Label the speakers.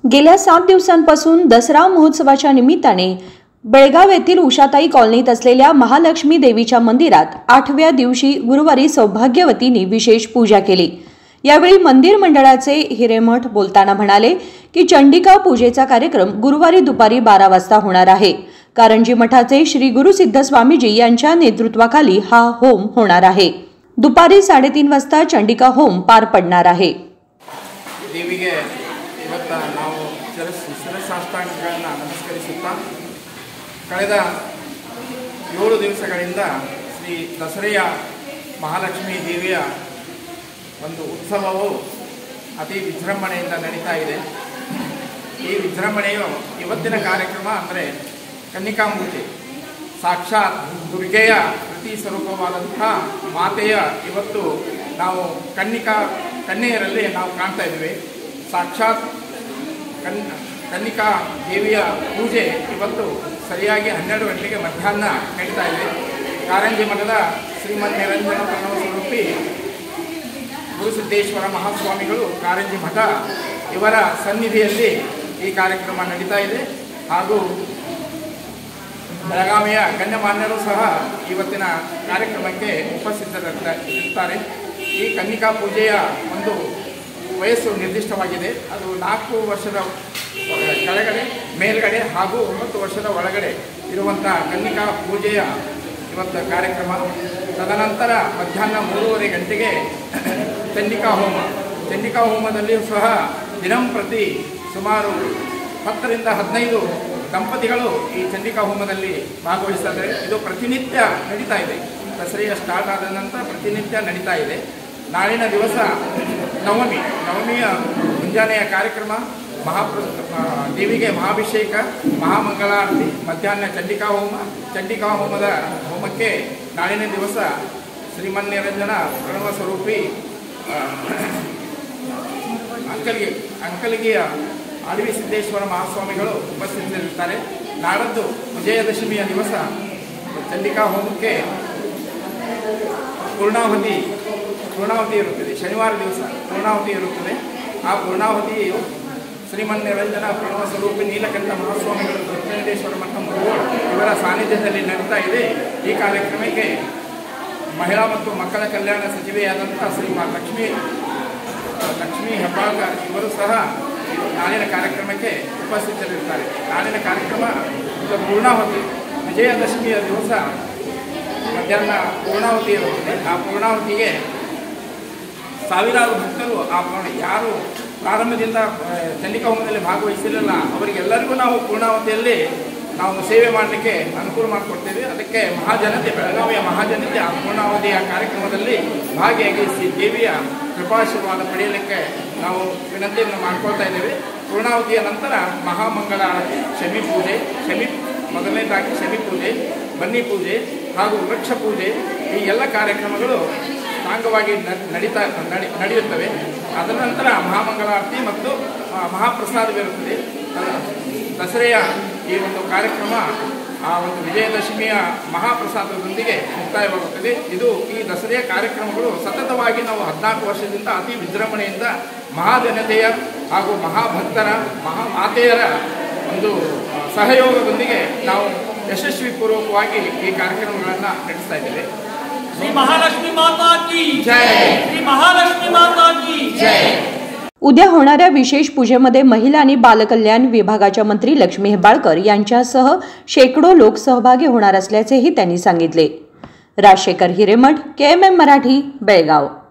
Speaker 1: गेल्या सात दिवसांपासून दसरा महोत्सवाच्या निमित्ताने बेळगाव येथील उषाताई कॉलनीत असलेल्या महालक्ष्मी देवीच्या मंदिरात आठव्या दिवशी गुरुवारी सौभाग्यवतींनी विशेष पूजा केली यावेळी मंदिर मंडळाचे हिरेमठ बोलताना म्हणाले की चंडिका पूजेचा कार्यक्रम गुरुवारी दुपारी बारा वाजता होणार आहे कारंजी मठाचे श्री गुरुसिद्ध स्वामीजी यांच्या नेतृत्वाखाली हा होम होणार आहे दुपारी साडेतीन वाजता चंडिका होम पार पडणार आहे
Speaker 2: ದೇವಿಗೆ ಇವತ್ತು ನಾವು ಶಿರಸ್ ಶಿರಸಾಷ್ಟಾಂಗಗಳನ್ನು ನಮಸ್ಕರಿಸುತ್ತಾ ಕಳೆದ ಏಳು ದಿವಸಗಳಿಂದ ಶ್ರೀ ದಸರೆಯ ಮಹಾಲಕ್ಷ್ಮೀ ದೇವಿಯ ಒಂದು ಉತ್ಸವವು ಅತಿ ವಿಜೃಂಭಣೆಯಿಂದ ನಡೀತಾ ಇದೆ ಈ ವಿಜೃಂಭಣೆಯು ಇವತ್ತಿನ ಕಾರ್ಯಕ್ರಮ ಅಂದರೆ ಕನ್ನಿಕಾಮೂರ್ತಿ ಸಾಕ್ಷಾತ್ ದುರ್ಗೆಯ ಪ್ರತಿ ಸ್ವರೂಪವಾದಂತಹ ಮಾತೆಯ ಇವತ್ತು ನಾವು ಕನ್ನಿಕಾ ಕನ್ಯೆಯರಲ್ಲಿ ನಾವು ಕಾಣ್ತಾ ಇದ್ವಿ ಸಾಕ್ಷಾತ್ ಕನ್ ಕನ್ನಿಕಾ ದೇವಿಯ ಪೂಜೆ ಇವತ್ತು ಸರಿಯಾಗಿ ಹನ್ನೆರಡು ಗಂಟೆಗೆ ಮಧ್ಯಾಹ್ನ ನಡೀತಾ ಇದೆ ಕಾರಂಜಿ ಮಠದ ಶ್ರೀಮನ್ ನಿರಂಜನ ಪ್ರಣವ ಸ್ವರೂಪಿ ಗುರುಸಿದ್ದೇಶ್ವರ ಮಹಾಸ್ವಾಮಿಗಳು ಕಾರಂಜಿ ಮಠ ಇವರ ಸನ್ನಿಧಿಯಲ್ಲಿ ಈ ಕಾರ್ಯಕ್ರಮ ನಡೀತಾ ಇದೆ ಹಾಗೂ ಬೆಳಗಾವಿಯ ಗಣ್ಯಮಾನ್ಯರು ಸಹ ಇವತ್ತಿನ ಕಾರ್ಯಕ್ರಮಕ್ಕೆ ಉಪಸ್ಥಿತರಿರ್ತಾ ಇರ್ತಾರೆ ಈ ಕನ್ನಿಕಾ ಪೂಜೆಯ ಒಂದು ವಯಸ್ಸು ನಿರ್ದಿಷ್ಟವಾಗಿದೆ ಅದು ನಾಲ್ಕು ವರ್ಷದ ಕೆಳಗಡೆ ಮೇಲ್ಗಡೆ ಹಾಗೂ ಒಂಬತ್ತು ವರ್ಷದ ಒಳಗಡೆ ಇರುವಂಥ ಕನ್ನಿಕಾ ಪೂಜೆಯ ಇವತ್ತು ಕಾರ್ಯಕ್ರಮ ತದನಂತರ ಮಧ್ಯಾಹ್ನ ಮೂರುವರೆ ಗಂಟೆಗೆ ಚಂಡಿಕಾ ಹೋಮ ಚಂಡಿಕಾ ಹೋಮದಲ್ಲಿಯೂ ಸಹ ದಿನಂಪ್ರತಿ ಸುಮಾರು ಹತ್ತರಿಂದ ಹದಿನೈದು ದಂಪತಿಗಳು ಈ ಚಂಡಿಕಾ ಹೋಮದಲ್ಲಿ ಭಾಗವಹಿಸ್ತಾರೆ ಇದು ಪ್ರತಿನಿತ್ಯ ನಡೀತಾ ಇದೆ ದಸರೆಯ ಸ್ಟಾರ್ಟ್ ಆದ ನಂತರ ಪ್ರತಿನಿತ್ಯ ನಡೀತಾ ಇದೆ ನಾಳಿನ ದಿವಸ ನವಮಿ ನವಮಿಯ ಮುಂಜಾನೆಯ ಕಾರ್ಯಕ್ರಮ ಮಹಾಪ್ರ ಆ, ದೇವಿಗೆ ಮಹಾಭಿಷೇಕ ಮಹಾಮಂಗಳಾರತಿ ಮಧ್ಯಾಹ್ನ ಚಂಡಿಕಾ ಹೋಮ ಚಂಡಿಕಾ ಹೋಮದ ಹೋಮಕ್ಕೆ ನಾಳಿನ ದಿವಸ ಶ್ರೀಮನ್ನಿರಂಜನ ಪ್ರಣವ ಸ್ವರೂಪಿ ಆ, ಅಂಕಲಿಗೆ ಅಂಕಲಿಗೆಯ ಅಡವಿ ಸಿದ್ದೇಶ್ವರ ಮಹಾಸ್ವಾಮಿಗಳು ಉಪಸ್ಥಿತರಿರುತ್ತಾರೆ ನಾಡದ್ದು ವಿಜಯದಶಮಿಯ ದಿವಸ ಚಂಡಿಕಾ ಹೋಮಕ್ಕೆ ಪೂರ್ಣಾವಧಿ ಪೂರ್ಣಾವಧಿ ಇರುತ್ತದೆ ಶನಿವಾರ ದಿವಸ ಪೂರ್ಣಾವಧಿ ಇರುತ್ತದೆ ಆ ಪೂರ್ಣಾವಧಿಯು ಶ್ರೀಮನ್ ನಿರಂಜನ ಪ್ರಣವ ಸ್ವರೂಪಿ ನೀಲಕಂಠ ಮಹಾಸ್ವಾಮಿಗಳು ದಕ್ಷಿಣೇಶ್ವರ ಮಠ ಮುರುಗೋಡು ಇವರ ಸಾನ್ನಿಧ್ಯದಲ್ಲಿ ನಡೀತಾ ಇದೆ ಈ ಕಾರ್ಯಕ್ರಮಕ್ಕೆ ಮಹಿಳಾ ಮತ್ತು ಮಕ್ಕಳ ಕಲ್ಯಾಣ ಸಚಿವೆಯಾದಂಥ ಶ್ರೀ ಮಾ ಲಕ್ಷ್ಮೀ ಲಕ್ಷ್ಮೀ ಹೆಬ್ಬಾಳ್ಕರ್ ಇವರು ಸಹ ನಾಳಿನ ಕಾರ್ಯಕ್ರಮಕ್ಕೆ ಉಪಸ್ಥಿತರಿರ್ತಾರೆ ನಾಳಿನ ಕಾರ್ಯಕ್ರಮ ಇದು ಪೂರ್ಣಾವತಿ ವಿಜಯದಶಮಿಯ ದಿವಸ ಮಧ್ಯಾಹ್ನ ಪೂರ್ಣಾವತಿ ಇರುತ್ತದೆ ಆ ಪೂರ್ಣಾವತಿಗೆ ಸಾವಿರಾರು ಭಕ್ತರು ಆ ಪೂರ್ಣ- ಯಾರು ಪ್ರಾರಂಭದಿಂದ ಆ, ಚಂಡಿಕಾ ಹೋಮದಲ್ಲಿ ಭಾಗವಹಿಸಿರಲಿಲ್ಲ ಅವರಿಗೆಲ್ಲರಿಗೂ ನಾವು ಪೂರ್ಣಾವತಿಯಲ್ಲಿ ನಾವು ಸೇವೆ ಮಾಡಲಿಕ್ಕೆ ಅನುಕೂಲ ಮಾಡಿಕೊಡ್ತೇವೆ ಅದಕ್ಕೆ ಮಹಾಜನತೆ ಬೆಳಗಾವಿಯ ಮಹಾಜನತೆ ಆ ಪೂರ್ಣಾವಧಿಯ ಕಾರ್ಯಕ್ರಮದಲ್ಲಿ ಭಾಗಿಯಾಗಿಸಿ ದೇವಿಯ ಕೃಪಾಶೀರ್ವಾದ ಪಡೆಯಲಿಕ್ಕೆ ನಾವು ವಿನಂತಿಯನ್ನು ಮಾಡ್ಕೊಳ್ತಾ ಇದ್ದೇವೆ ಪೂರ್ಣಾವತಿಯ ನಂತರ ಮಹಾಮಂಗಳ ಆರತಿ ಶಮಿ ಪೂಜೆ ಶಮಿ ಮೊದಲನೇದಾಗಿ ಶಮಿ ಪೂಜೆ ಬನ್ನಿ ಪೂಜೆ ಹಾಗೂ ವೃಕ್ಷ ಪೂಜೆ ಈ ಎಲ್ಲ ಕಾರ್ಯಕ್ರಮಗಳು ಸಾಂಗವಾಗಿ ನ- ನಡೀತಾ ನಡಿ ನಡೆಯುತ್ತವೆ ಅದರ ನಂತರ ಮಹಾಮಂಗಳಾರತಿ ಮತ್ತು ಆ, ಮಹಾಪ್ರಸಾದವಿರುತ್ತದೆ ಅದ- ದಸರೆಯ ಈ ಒಂದು ಕಾರ್ಯಕ್ರಮ ಆ ಒಂದು ವಿಜಯದಶಮಿಯ ಮಹಾಪ್ರಸಾದದೊಂದಿಗೆ ಮುಕ್ತಾಯವಾಗುತ್ತದೆ ಇದು ಈ ದಸರೆಯ ಕಾರ್ಯಕ್ರಮಗಳು ಸತತವಾಗಿ ನಾವು ಹದಿನಾಲ್ಕು ವರ್ಷದಿಂದ ಅತಿ ವಿಜೃಂಭಣೆಯಿಂದ ಮಹಾಜನತೆಯ ಹಾಗೂ ಮಹಾಭಕ್ತರ ಮಹಾಮಾತೆಯರ ಒಂದು ಆ, ಸಹಯೋಗದೊಂದಿಗೆ ನಾವು ಯಶಸ್ವಿ ಪೂರ್ವಕವಾಗಿ ಈ ಕಾರ್ಯಕ್ರಮಗಳನ್ನು ನಡೆಸ್ತಾ ಇದ್ದೇವೆ
Speaker 3: श्री महालक्ष्मी माता की
Speaker 2: जय
Speaker 3: श्री महालक्ष्मी माता की
Speaker 2: जय
Speaker 1: उद्या होणाऱ्या विशेष पूजेमध्ये महिला आणि बालकल्याण विभागाच्या मंत्री लक्ष्मी हेब्बाळकर यांच्यासह शेकडो लोक सहभागी होणार असल्याचेही त्यांनी सांगितले राजशेखर हिरेमठ केएमएम मराठी बेळगाव